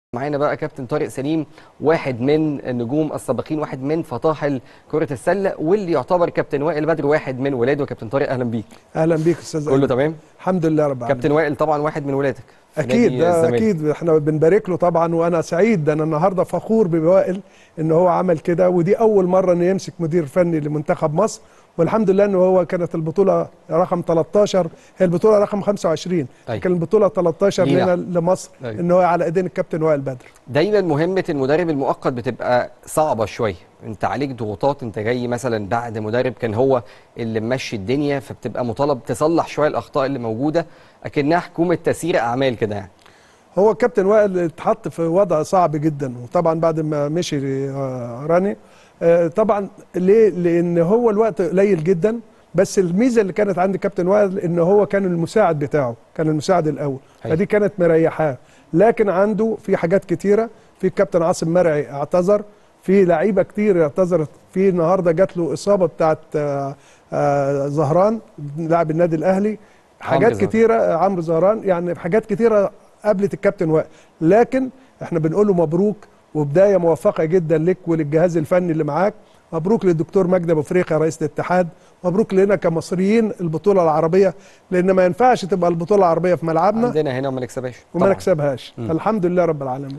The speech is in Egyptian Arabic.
معانا بقى كابتن طارق سليم واحد من النجوم السابقين واحد من فطاحل كرة السلة واللي يعتبر كابتن وائل بدر واحد من ولاده كابتن طارق اهلا بيك اهلا بيك استاذ كله أيمن. تمام الحمد لله رب العالمين كابتن وائل طبعا واحد من ولادك في اكيد نادي ده الزمالك. اكيد احنا بنبارك له طبعا وانا سعيد ده انا النهارده فخور بوائل ان هو عمل كده ودي اول مره انه يمسك مدير فني لمنتخب مصر والحمد لله ان هو كانت البطوله رقم 13 هي البطوله رقم 25 أيوة. كان البطوله 13 لينا. لنا لمصر أيوة. ان هو على ايدين الكابتن وائل بدر دايما مهمة المدرب المؤقت بتبقى صعبة شوية انت عليك ضغوطات انت جاي مثلا بعد مدرب كان هو اللي ممشي الدنيا فبتبقى مطالب تصلح شوية الاخطاء اللي موجودة اكنها حكومة تسيير اعمال كده يعني هو الكابتن وائل اتحط في وضع صعب جدا وطبعا بعد ما مشي آه، راني آه، طبعا ليه لان هو الوقت قليل جدا بس الميزه اللي كانت عند كابتن وائل ان هو كان المساعد بتاعه كان المساعد الاول أيوة. فدي كانت مريحاه لكن عنده في حاجات كتيره في الكابتن عاصم مرعي اعتذر في لعيبه كتير اعتذرت في النهارده جات له اصابه بتاعت آه، آه، زهران لاعب النادي الاهلي حاجات زهران. كتيره آه، عمرو زهران يعني حاجات كتيره قابلت الكابتن وائل لكن احنا بنقول له مبروك وبدايه موفقه جدا لك وللجهاز الفني اللي معاك مبروك للدكتور مجدي ابو فريقه رئيس الاتحاد مبروك لنا كمصريين البطوله العربيه لان ما ينفعش تبقى البطوله العربيه في ملعبنا عندنا هنا وما نكسبهاش وما طبعاً. نكسبهاش مم. فالحمد لله رب العالمين